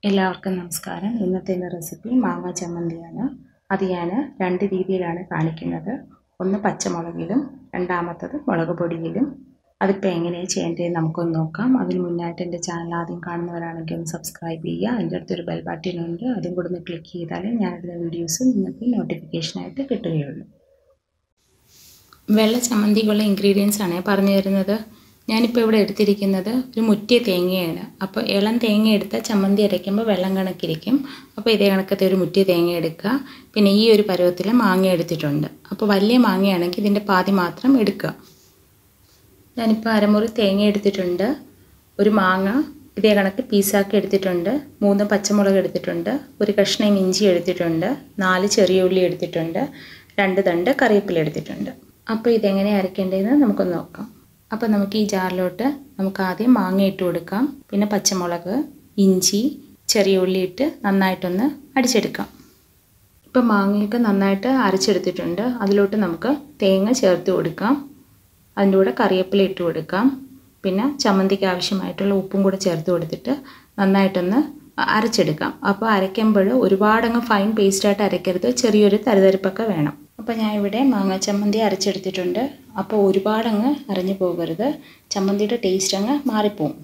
എല്ലാവർക്കും നമസ്കാരം ഇന്നത്തെ എൻ്റെ റെസിപ്പി മാങ്ങ ചമ്മന്തിയാണ് അത് ഞാൻ രണ്ട് രീതിയിലാണ് കാണിക്കുന്നത് ഒന്ന് പച്ചമുളകിലും രണ്ടാമത്തത് മുളക് പൊടിയിലും അതിപ്പോൾ എങ്ങനെയാണ് ചെയ്യേണ്ടത് നമുക്കൊന്ന് നോക്കാം അതിന് മുന്നായിട്ട് എൻ്റെ ചാനൽ ആദ്യം കാണുന്നവരാണെങ്കിൽ ഒന്ന് സബ്സ്ക്രൈബ് ചെയ്യുക അതിൻ്റെ അടുത്തൊരു ബെൽ ബട്ടൺ ഉണ്ട് അതും കൂടെ ഒന്ന് ക്ലിക്ക് ചെയ്താൽ ഞാനിടുന്ന വീഡിയോസ് നിങ്ങൾക്ക് നോട്ടിഫിക്കേഷനായിട്ട് കിട്ടുകയുള്ളൂ വെള്ള ചമ്മന്തിക്കുള്ള ഇൻഗ്രീഡിയൻസ് ആണ് പറഞ്ഞു തരുന്നത് ഞാനിപ്പോൾ ഇവിടെ എടുത്തിരിക്കുന്നത് ഒരു മുറ്റിയ തേങ്ങയാണ് അപ്പോൾ ഇളം തേങ്ങ എടുത്താൽ ചമ്മന്തി അരയ്ക്കുമ്പോൾ വെള്ളം കണക്കിരിക്കും അപ്പോൾ ഇതേ കണക്കത്തെ ഒരു മുറ്റിയ തേങ്ങ എടുക്കുക പിന്നെ ഈ ഒരു പരുവത്തിൽ മാങ്ങ എടുത്തിട്ടുണ്ട് അപ്പോൾ വലിയ മാങ്ങയാണെങ്കിൽ ഇതിൻ്റെ പാതി മാത്രം എടുക്കുക ഞാനിപ്പോൾ അരമുറി തേങ്ങ എടുത്തിട്ടുണ്ട് ഒരു മാങ്ങ ഇതേ കണക്ക് പീസാക്കി എടുത്തിട്ടുണ്ട് മൂന്ന് പച്ചമുളക് എടുത്തിട്ടുണ്ട് ഒരു കഷ്ണം ഇഞ്ചി എടുത്തിട്ടുണ്ട് നാല് ചെറിയ ഉള്ളി എടുത്തിട്ടുണ്ട് രണ്ട് തണ്ട് കറിവേപ്പില എടുത്തിട്ടുണ്ട് അപ്പോൾ ഇതെങ്ങനെ അരയ്ക്കേണ്ടതെന്ന് നമുക്കൊന്ന് നോക്കാം അപ്പോൾ നമുക്ക് ഈ ജാറിലോട്ട് നമുക്ക് ആദ്യം മാങ്ങ ഇട്ട് കൊടുക്കാം പിന്നെ പച്ചമുളക് ഇഞ്ചി ചെറിയ ഉള്ളി ഇട്ട് നന്നായിട്ടൊന്ന് അടിച്ചെടുക്കാം ഇപ്പോൾ മാങ്ങയൊക്കെ നന്നായിട്ട് അരച്ചെടുത്തിട്ടുണ്ട് അതിലോട്ട് നമുക്ക് തേങ്ങ ചേർത്ത് കൊടുക്കാം അതിൻ്റെ കൂടെ കറിവേപ്പില ഇട്ട് കൊടുക്കാം പിന്നെ ചമ്മന്തിക്ക് ആവശ്യമായിട്ടുള്ള ഉപ്പും കൂടെ ചേർത്ത് കൊടുത്തിട്ട് നന്നായിട്ടൊന്ന് അരച്ചെടുക്കാം അപ്പോൾ അരയ്ക്കുമ്പോൾ ഒരുപാടങ്ങ് ഫൈൻ പേസ്റ്റായിട്ട് അരയ്ക്കരുത് ചെറിയൊരു തരിതരിപ്പൊക്കെ വേണം അപ്പോൾ ഞാൻ ഇവിടെ മാങ്ങ ചമ്മന്തി അരച്ചെടുത്തിട്ടുണ്ട് അപ്പോൾ ഒരുപാടങ്ങ് അരഞ്ഞു പോകരുത് ചമ്മന്തിയുടെ ടേസ്റ്റ് അങ്ങ് മാറിപ്പോവും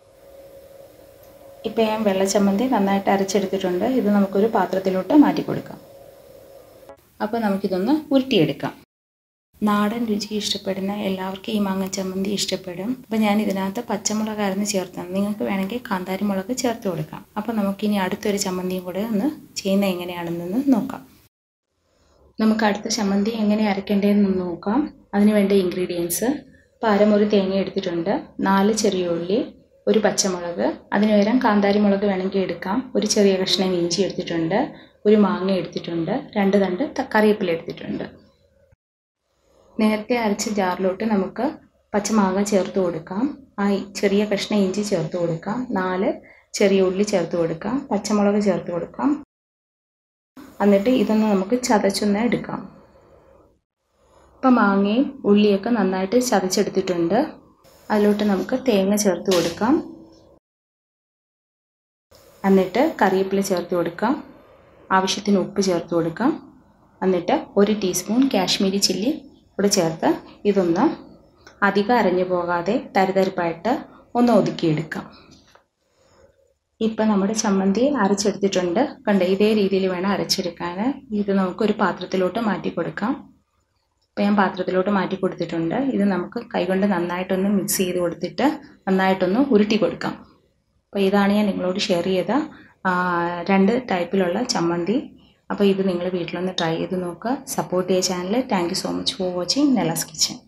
ഇപ്പോൾ ഞാൻ വെള്ള ചമ്മന്തി നന്നായിട്ട് അരച്ചെടുത്തിട്ടുണ്ട് ഇത് നമുക്കൊരു പാത്രത്തിലോട്ട് മാറ്റി കൊടുക്കാം അപ്പോൾ നമുക്കിതൊന്ന് ഉരുട്ടിയെടുക്കാം നാടൻ രുചി ഇഷ്ടപ്പെടുന്ന എല്ലാവർക്കും ഈ മാങ്ങ ചമ്മന്തി ഇഷ്ടപ്പെടും അപ്പോൾ ഞാൻ ഇതിനകത്ത് പച്ചമുളക് അരന്ന് ചേർത്താണ് നിങ്ങൾക്ക് വേണമെങ്കിൽ കാന്താരി മുളക് ചേർത്ത് കൊടുക്കാം അപ്പോൾ നമുക്കിനി അടുത്തൊരു ചമ്മന്തിയും കൂടെ ഒന്ന് ചെയ്യുന്നത് എങ്ങനെയാണെന്നൊന്ന് നോക്കാം നമുക്ക് അടുത്ത ചമ്മന്തി എങ്ങനെ അരയ്ക്കേണ്ടതെന്ന് നോക്കാം അതിന് വേണ്ട ഇൻഗ്രീഡിയൻസ് ഇപ്പോൾ അരമുറി തേങ്ങ എടുത്തിട്ടുണ്ട് നാല് ചെറിയ ഉള്ളി ഒരു പച്ചമുളക് അതിന് പകരം കാന്താരി മുളക് വേണമെങ്കിൽ എടുക്കാം ഒരു ചെറിയ കഷ്ണം ഇഞ്ചി എടുത്തിട്ടുണ്ട് ഒരു മാങ്ങ എടുത്തിട്ടുണ്ട് രണ്ട് തണ്ട് കറിവേപ്പില എടുത്തിട്ടുണ്ട് നേരത്തെ അരച്ച ജാറിലോട്ട് നമുക്ക് പച്ചമാങ്ങ ചേർത്ത് കൊടുക്കാം ആ ചെറിയ കഷ്ണം ഇഞ്ചി ചേർത്ത് കൊടുക്കാം നാല് ചെറിയ ഉള്ളി ചേർത്ത് കൊടുക്കാം പച്ചമുളക് ചേർത്ത് കൊടുക്കാം എന്നിട്ട് ഇതൊന്ന് നമുക്ക് ചതച്ചൊന്ന് എടുക്കാം ഇപ്പം മാങ്ങയും ഉള്ളിയൊക്കെ നന്നായിട്ട് ചതച്ചെടുത്തിട്ടുണ്ട് അതിലോട്ട് നമുക്ക് തേങ്ങ ചേർത്ത് കൊടുക്കാം എന്നിട്ട് കറിവേപ്പില ചേർത്ത് കൊടുക്കാം ആവശ്യത്തിന് ഉപ്പ് ചേർത്ത് കൊടുക്കാം എന്നിട്ട് ഒരു ടീസ്പൂൺ കാശ്മീരി ചില്ലി കൂടെ ചേർത്ത് ഇതൊന്ന് അധികം അരഞ്ഞു പോകാതെ തരിതരിപ്പായിട്ട് ഒന്ന് ഒതുക്കിയെടുക്കാം ഇപ്പം നമ്മുടെ ചമ്മന്തി അരച്ചെടുത്തിട്ടുണ്ട് കണ്ട് ഇതേ രീതിയിൽ വേണം അരച്ചെടുക്കാൻ ഇത് നമുക്കൊരു പാത്രത്തിലോട്ട് മാറ്റി കൊടുക്കാം ഇപ്പോൾ ഞാൻ പാത്രത്തിലോട്ട് മാറ്റി കൊടുത്തിട്ടുണ്ട് ഇത് നമുക്ക് കൈകൊണ്ട് നന്നായിട്ടൊന്ന് മിക്സ് ചെയ്ത് കൊടുത്തിട്ട് നന്നായിട്ടൊന്ന് ഉരുട്ടി കൊടുക്കാം അപ്പോൾ ഇതാണ് ഞാൻ നിങ്ങളോട് ഷെയർ ചെയ്ത രണ്ട് ടൈപ്പിലുള്ള ചമ്മന്തി അപ്പോൾ ഇത് നിങ്ങൾ വീട്ടിലൊന്ന് ട്രൈ ചെയ്ത് നോക്കുക സപ്പോർട്ട് ചെയ്യുക channel thank you so much for watching നെലാസ് കിച്ചൻ